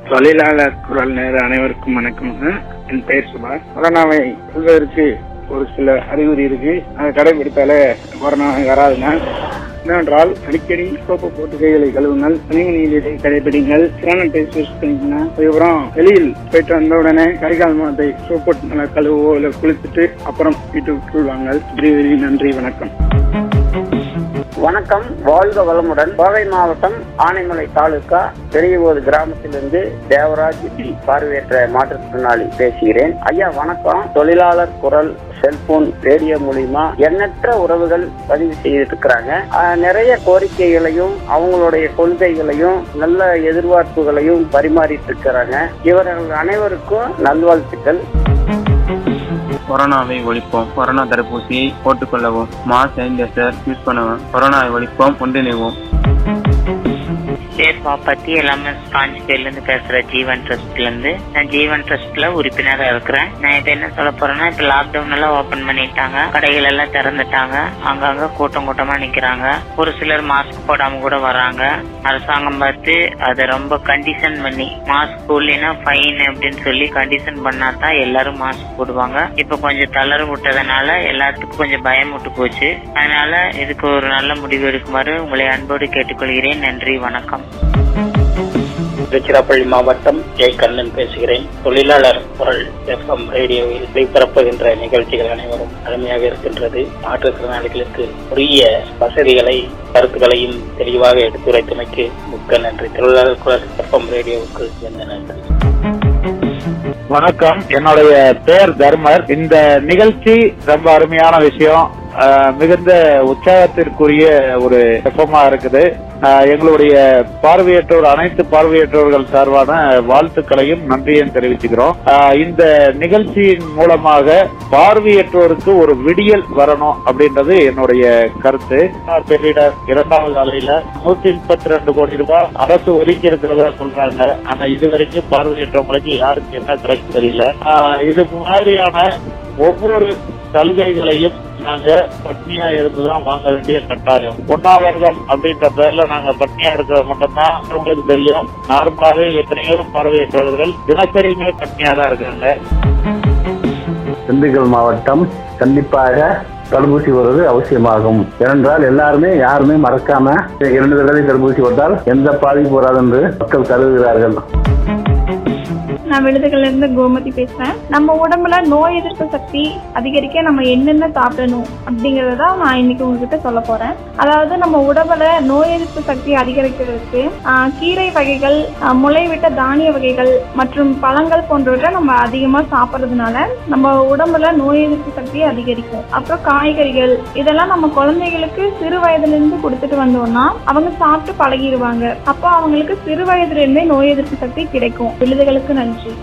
தொழிலாளர் குரல் நேர அனைவருக்கும் வணக்கம்ங்க என் பெயர் சுபாஷ் கொரோனாவை சொல்வதற்கு ஒரு சில அறிகுறி இருக்கு அதை கடைபிடித்தாலே கொரோனா வராதுங்க என்னவென்றால் அடிக்கடி சோப்பு போட்டு கைகளை கழுவுங்கள் தனிமை நீரை கடைபிடிங்கள் சானிடைஸ் யூஸ் பண்ணிக்கங்க அதுக்கப்புறம் வெளியில் போயிட்டு வந்த உடனே கரிகால் மாதத்தை சோப்பு போட்டு நல்லா கழுவோ இல்லை குளிச்சுட்டு அப்புறம் வீட்டுக்கு வாங்க நன்றி வணக்கம் வணக்கம் வாழ்க வளமுடன் கோவை மாவட்டம் ஆனைமலை தாலுகா பெரியபோது கிராமத்திலிருந்து தேவராஜ் பி. பார்வையற்ற மாற்றுத்திறனாளி பேசுகிறேன் ஐயா வணக்கம் தொழிலாளர் குரல் செல்போன் ரேடியோ மூலியமா எண்ணற்ற உறவுகள் பதிவு செய்திருக்கிறாங்க ஆஹ், நிறைய கோரிக்கைகளையும் அவங்களுடைய கொள்கைகளையும் நல்ல எதிர்பார்ப்புகளையும் பரிமாறிட்டு இருக்கிறாங்க இவர்கள் அனைவருக்கும் நல்வாழ்த்துக்கள் கொரோனாவை ஒழிப்போம் கொரோனா தடுப்பூசியை போட்டுக்கொள்ளவும் மாஸ்க் சானிடைசர் யூஸ் பண்ணுவோம் கொரோனாவை ஒழிப்போம் ஒன்றிணைவோம் பேர் பாப்பாத்தி எல்லாமே காஞ்சிபேர்ல இருந்து பேசுறேன் ஜீவன் ட்ரஸ்ட்ல இருந்து நான் ஜீவன் ட்ரஸ்ட்ல உறுப்பினரா இருக்கிறேன் நான் இப்ப என்ன சொல்ல போறேன்னா இப்ப லாக்டவுன் எல்லாம் ஓபன் பண்ணிட்டாங்க கடைகள் எல்லாம் திறந்துட்டாங்க அங்கங்க கூட்டம் கூட்டமா நிக்கிறாங்க ஒரு சிலர் மாஸ்க் போடாம கூட வராங்க அரசாங்கம் பார்த்து அதை ரொம்ப கண்டிஷன் பண்ணி மாஸ்க் போடலைன்னா ஃபைன் அப்படின்னு சொல்லி கண்டிஷன் பண்ணா தான் எல்லாரும் மாஸ்க் போடுவாங்க இப்ப கொஞ்சம் தளர்வு விட்டதுனால எல்லாத்துக்கும் கொஞ்சம் பயம் விட்டு போச்சு அதனால இதுக்கு ஒரு நல்ல முடிவு எடுக்குமாறு உங்களை அன்போடு கேட்டுக்கொள்கிறேன் நன்றி வணக்கம் திருச்சிராப்பள்ளி மாவட்டம் ஜெய கண்ணன் பேசுகிறேன் தொழிலாளர் குரல் எஃப்எம் ரேடியோவில் ஒளிபரப்புகின்ற நிகழ்ச்சிகள் அனைவரும் அருமையாக இருக்கின்றது மாற்றுத்திறனாளிகளுக்கு உரிய வசதிகளை கருத்துக்களையும் தெளிவாக எடுத்துரைத்தமைக்கு மிக்க நன்றி தொழிலாளர் குரல் எஃப்எம் ரேடியோவுக்கு எந்த நன்றி வணக்கம் என்னுடைய பெயர் தர்மர் இந்த நிகழ்ச்சி ரொம்ப அருமையான விஷயம் ஆஹ் மிகுந்த உற்சாகத்திற்குரிய ஒரு வெப்பமா இருக்குது ஆஹ் எங்களுடைய பார்வையற்றோர் அனைத்து பார்வையற்றோர்கள் சார்பான வாழ்த்துக்களையும் நன்றியையும் தெரிவிச்சுக்கிறோம் ஆஹ் இந்த நிகழ்ச்சியின் மூலமாக பார்வையற்றோருக்கு ஒரு விடியல் வரணும் அப்படின்றது என்னுடைய கருத்து பெரிடர் இரண்டாவது அலையில நூத்தி முப்பத்தி ரெண்டு கோடி ரூபாய் அரசு ஒதுக்கி இருக்கிறதா சொல்றாங்க ஆனா இது வரைக்கும் பார்வையற்றவங்களுக்கு யாருக்கு என்ன கிடைக்கும் தெரியல ஆஹ் இது மாதிரியான ஒவ்வொரு சலுகைகளையும் நாங்க பட்னியா இருந்துதான் வாங்க வேண்டிய கட்டாயம் உண்ணாவிரதம் அப்படின்ற பேர்ல நாங்க பட்னியா இருக்கிறது மட்டும்தான் உங்களுக்கு தெரியும் நார்மலாவே எத்தனையோ பார்வையற்றவர்கள் தினசரியுமே பட்னியா தான் இருக்காங்க திண்டுக்கல் மாவட்டம் கண்டிப்பாக தடுப்பூசி வருவது அவசியமாகும் ஏனென்றால் எல்லாருமே யாருமே மறக்காம இரண்டு தடவை தடுப்பூசி போட்டால் எந்த பாதிப்பு வராது என்று மக்கள் கருதுகிறார்கள் நான் விழுதுகள்ல இருந்து கோமதி பேசுறேன் நம்ம உடம்புல நோய் எதிர்ப்பு சக்தி அதிகரிக்க நம்ம என்னென்ன சாப்பிடணும் அப்படிங்கறத நான் இன்னைக்கு உங்ககிட்ட சொல்ல போறேன் அதாவது நம்ம உடம்புல நோய் எதிர்ப்பு சக்தி அதிகரிக்கிறதுக்கு ஆஹ், கீரை வகைகள் ஆஹ், முளைவிட்ட தானிய வகைகள் மற்றும் பழங்கள் போன்றவற்றை நம்ம அதிகமா சாப்பிட்றதுனால நம்ம உடம்புல நோய் எதிர்ப்பு சக்தி அதிகரிக்கும் அப்புறம் காய்கறிகள் இதெல்லாம் நம்ம குழந்தைகளுக்கு சிறு வயதுல இருந்து கொடுத்துட்டு வந்தோம்னா அவங்க சாப்பிட்டு பழகிடுவாங்க அப்போ அவங்களுக்கு சிறு வயதுல இருந்தே நோய் எதிர்ப்பு சக்தி கிடைக்கும் விழுதுகளுக்கு நன்றி